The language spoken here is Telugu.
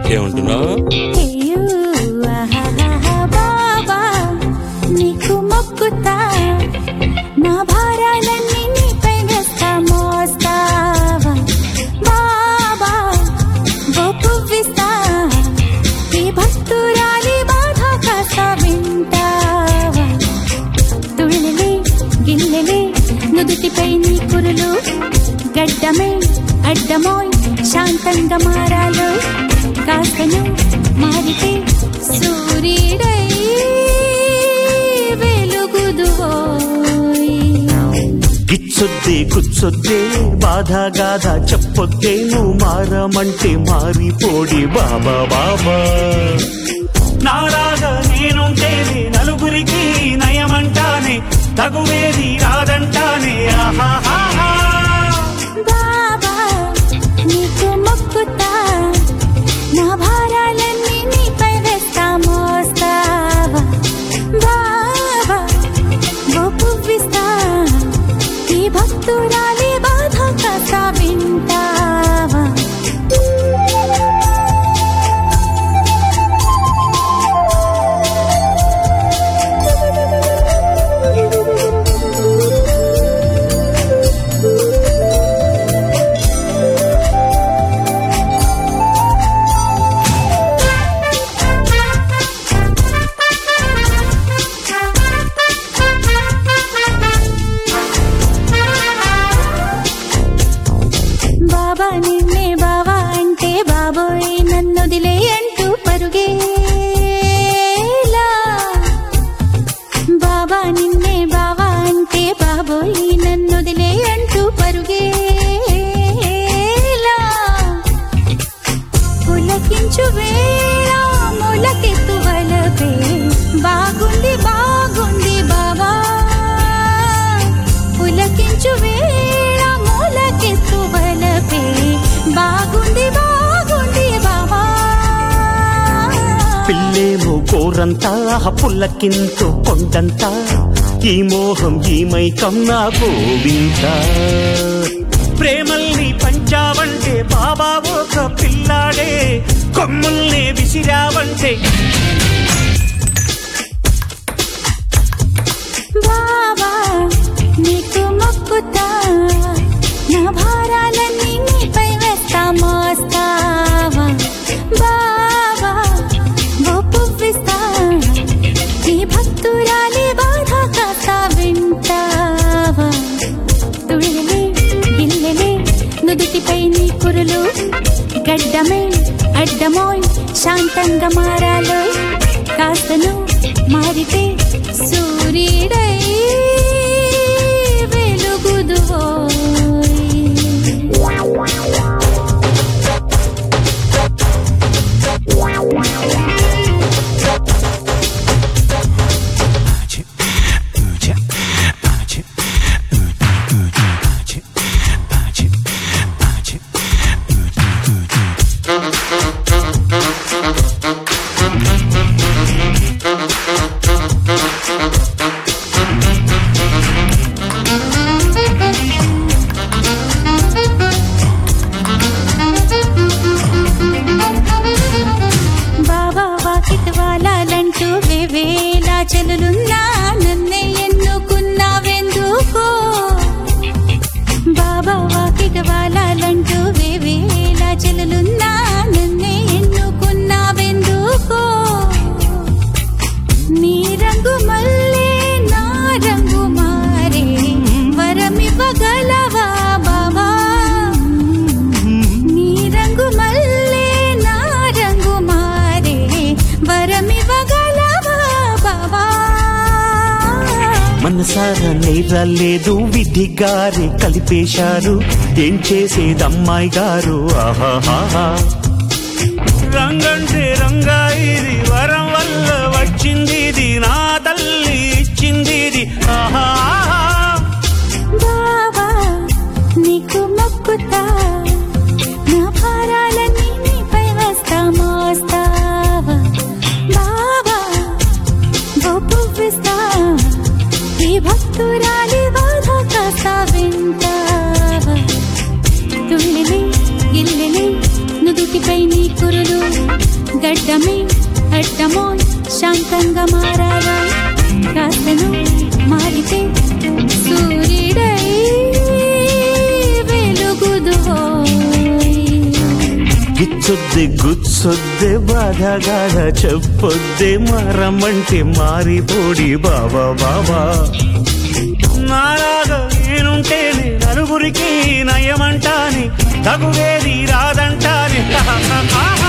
ఏమంటున్నావు అయ్యో, ఆహాహాహా, బాబా, నీకు మొక్కుతా నా భారాలన్నీ నీపై వేస్తా మోస్తావా బాబా ఓ పువ్విస్తా ఈ భక్తురాలి బాధ కాస్త వింటావా తుళ్ళలే గిల్లెలే నుదుటిపై నీ కురులు గడ్డమే అడ్డమోయ్ శాంతంగా మారాలు కాస్తను మారితే సూర్యుడై వెలుగుదువోయ్ గిచ్చొద్దే కుచ్చొద్దే బాధ గాథ చెప్పొద్దే నువ్వు మారమంటే మారిపోడి బాబా బాబా నాలాగా నేనుంటేనే నలుగురికి నయమంటానే తగువేది రాదంటానే ఆహాహాహా బాబా నీకు మొక్కుతా నా భారాలన్నీ నీపై వేస్తా మోస్తావా బాబా ఓ పువ్విస్తా ఈ భక్తురాలి బాధ కాస్త వింటావా బాబా నిన్నే బావా అంటే బాబోయ్ నన్నొదిలే అంటూ పరుగేలా బాబా నిన్నే బావా అంటే బాబోయ్ నన్నొదిలే అంటూ పరుగేలా పులకించు వేళ ములకెత్తు వలపే బాగుంది బాగుంది బాబా పులకించు వేళ ములకెత్తు వలపే బాగుంది బాగుంది బాబా పిల్లేమో కోరంతా పుల్లకింతో కొండంతా ఈ మోహం ఈ మైకం నా గోవింద ప్రేమల్ని పంచావంటే బాబా ఒక పిల్లాడే కొమ్ముల్ని విసిరావంటే బాబా నీకు మొక్కుతా నా భారాలన్నీ నీపై వేస్తా మోస్తావా బాబా ఓ పువ్విస్తా ఈ భక్తురాలి బాధ కాస్త వింటావా తుళ్ళలే గిల్లెలే నుదుటిపై నీ కురులు గడ్డమే అడ్డమోయ్ శాంతంగా మారాలు కాస్తను మారితే సూర్యుడై వెలుగుదువోయ్ బాబా వాకిట్ వాలాలంటూ వేవేలా చెలులున్నా నన్నే ఎన్నుకున్నావెందుకో బాబా వాకిట్ వాలాలంటూ వేవేలా చెలులున్నా నన్నే ఎన్నుకున్నావెందుకో నీ రంగు మల్లే నా రంగు మారే వరమివ్వగలవా బాబా నీ రంగు మల్లే నా రంగు మారే వరమివ్వగలవా బాబా మనసారా నేరాలేదు విధి గారి కలిపేశారు ఏం చేసేది అమ్మాయి గారు ఆహాహాహా రంగంటే రంగా ఇది వరం వల్ల వచ్చింది ఇది నా తల్లి ఇచ్చింది ఇది ఆహాహా బాబా నీకు మొక్కుతా నా భారాలన్నీ నీపై వేస్తా మోస్తావా బాబా ఓ పువ్విస్తా ఈ భక్తురాలి బాధ కాస్త వింటావా తుళ్ళిలి గిల్లిలి నుదుటిపై నీ కురులు గడ్డమే అడ్డమో శాంతంగా మారాలా కాస్తను మారితే సూర్యుడై వెలుగుదువోయ్ గిచ్చొద్దే గుచ్చొద్దే బాధగాడ చెప్పొద్దే మరమంటే మారిపోడి బాబా బాబా నాలాగా నేనుంటేనే నలుగురికి నయమంటాని తగువేది రాదంటాని